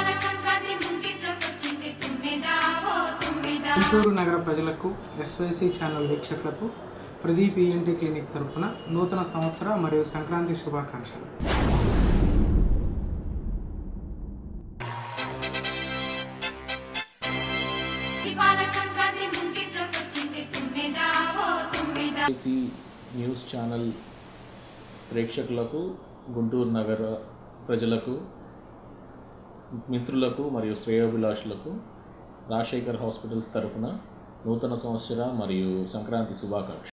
ఇవాళ సంక్రాంతి ముంగిట్లోకొచ్చింది తుమ్మెదా ఓ తుమ్మెదా గుంటూరు నగర ప్రజలకు ఎస్వైసి ఛానల్ వీక్షకులకు ప్రదీప్ ఈఎన్టీ క్లినిక్ తరపున నూతన సంవత్సర మరియు సంక్రాంతి శుభాకాంక్షలు ఇవాళ సంక్రాంతి ముంగిట్లోకొచ్చింది తుమ్మెదా ఓ తుమ్మెదా ఏసీ న్యూస్ ఛానల్ ప్రేక్షకులకు గుంటూరు నగర ప్రజలకు మిత్రులకు మరియు శ్రేయోభిలాషులకు రాజశేఖర్ హాస్పిటల్స్ తరఫున నూతన సంవత్సర మరియు సంక్రాంతి శుభాకాంక్షలు